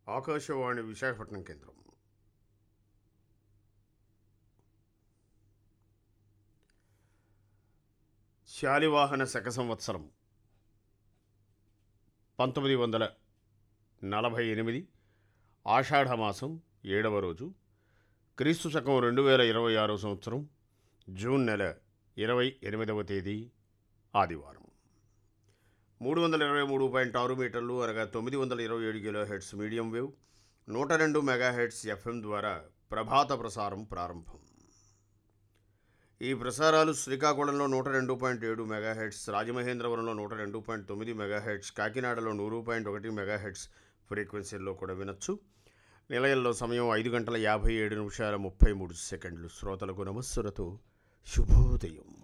ఆకాశవాణి విశాఖపట్నం కేంద్రం శాలివాహన శక సంవత్సరం పంతొమ్మిది వందల నలభై ఎనిమిది ఆషాఢమాసం ఏడవ రోజు క్రీస్తు శకం రెండు వేల ఇరవై ఆరో సంవత్సరం జూన్ నెల ఇరవై ఎనిమిదవ తేదీ ఆదివారం మూడు వందల ఇరవై మూడు పాయింట్ ఆరు మీటర్లు అనగా తొమ్మిది వందల ఇరవై ఏడు కిలో హెడ్స్ మీడియం వేవ్ నూట రెండు మెగా హెడ్స్ ఎఫ్ఎం ద్వారా ప్రభాత ప్రసారం ప్రారంభం ఈ ప్రసారాలు శ్రీకాకుళంలో నూట రెండు పాయింట్ ఏడు మెగా హెడ్స్ రాజమహేంద్రవరంలో నూట రెండు పాయింట్ తొమ్మిది మెగా హెడ్స్ కాకినాడలో నూరు పాయింట్ ఒకటి మెగా హెడ్స్ ఫ్రీక్వెన్సీల్లో కూడా వినొచ్చు నిలయంలో సమయం ఐదు గంటల యాభై ఏడు నిమిషాల ముప్పై మూడు సెకండ్లు శ్రోతలకు నమస్సులతో శుభోదయం